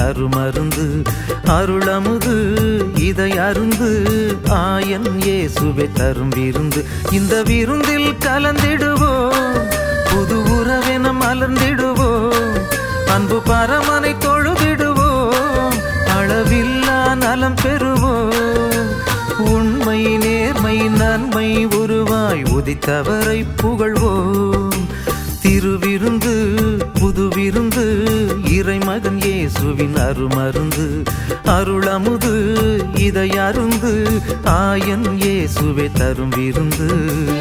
அருமருந்து அருளமுது இதை அருந்து ஆயன் இயேசுவை தரும் விருந்து இந்த விருந்தில் கலந்திடுவோம் புது உறவென மலர்ந்திடுவோம் அன்பு பரமனை தொழுதிடுவோம் அளவில்லா நலம் பெறுவோம் உண்மை நேர்மை நன்மை உருவாய் உதித்தவரை புகழ்வோம் திருவிருந்து புது விருந்து இறைமகன் இயேசுவின் அருமருந்து அருளமுது இதை அருந்து ஆயன் இயேசுவை தரும் விருந்து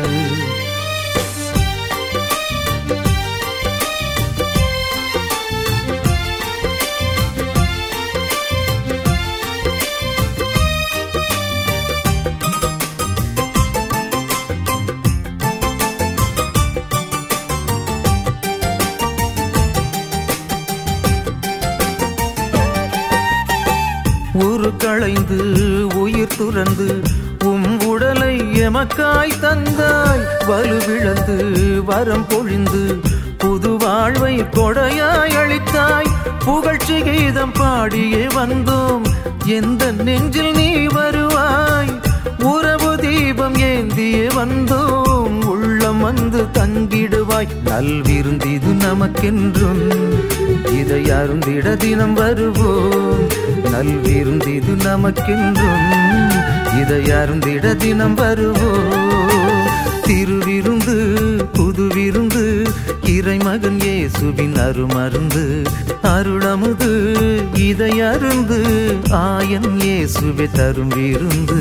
ஊரு களைந்து உயிர் துறந்து உம் உடலை எமக்காய் தந்தாய் வலுவிழந்து வரம் பொழிந்து புது வாழ்வை கொடையாய் அளித்தாய் புகழ்ச்சி கீதம் பாடியே வந்தோம் எந்த நெஞ்சில் நீ வருவாய் உறவு தீபம் ஏந்தியே வந்தோம் உள்ளம் வந்து தங்கிடுவாய் நல்விருந்திது நமக்கென்றும் இதை அருந்திட தினம் வருவோம் நல்விருந்திது நமக்கென்றும் இதை அருந்திட தினம் வருவோம் திருவிருந்து புது விருந்து இறைமகன் இயேசுவின் அருமருந்து அருளமுது இதை அருந்து ஆயன் இயேசுவை தரும் விருந்து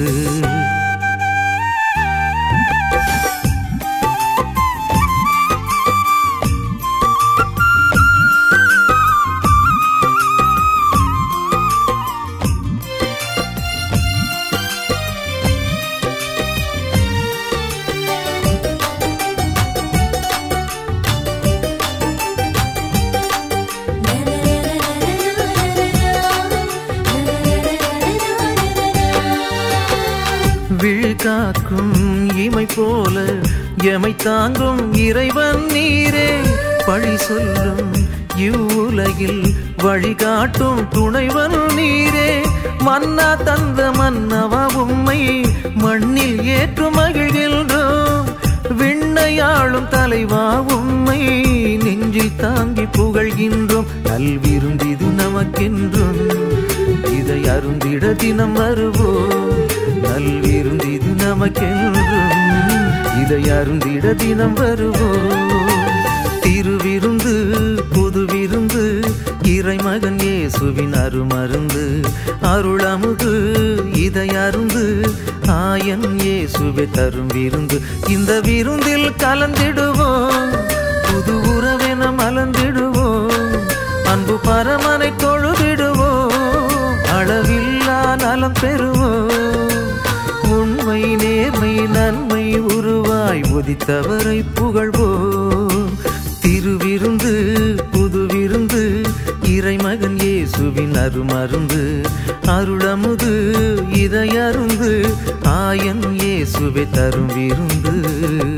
விழிகாக்கும் இமை போல எமை தாங்கும் இறைவன் நீரே பழி சொல்லும் இவ்வுலகில் வழிகாட்டும் துணைவன் நீரே மன்னா தந்த மன்னவா உம்மை மண்ணில் ஏற்று மகிழ்கின்றோம் விண்ணையாளும் தலைவா உம்மை நெஞ்சில் தாங்கி புகழ்கின்றோம் நல்விருந்திது நமக்கென்றும் இதை அருந்திட தினம் வருவோம் நல்விருந்திது நமக்கென்றும் இதை அருந்திட தினம் வருவோம் திருவிருந்து புது விருந்து இறைமகன் இயேசுவின் அருமருந்து அருளமுது இதை அருந்து ஆயன் இயேசுவை தரும் விருந்து இந்த விருந்தில் கலந்திடுவோம் புது உறவென மலர்ந்திடுவோம் அன்பு பரமனை தொழுதிடுவோம் அளவில்லா நலம் பெறுவோம் உண்மை நேர்மை நன்மை உருவாய் உதித்தவரை புகழ்வோம் திருவிருந்து புது விருந்து இறைமகன் இயேசுவின் அருமருந்து அருளமுது இதை அருந்து ஆயன் இயேசுவை தரும் விருந்து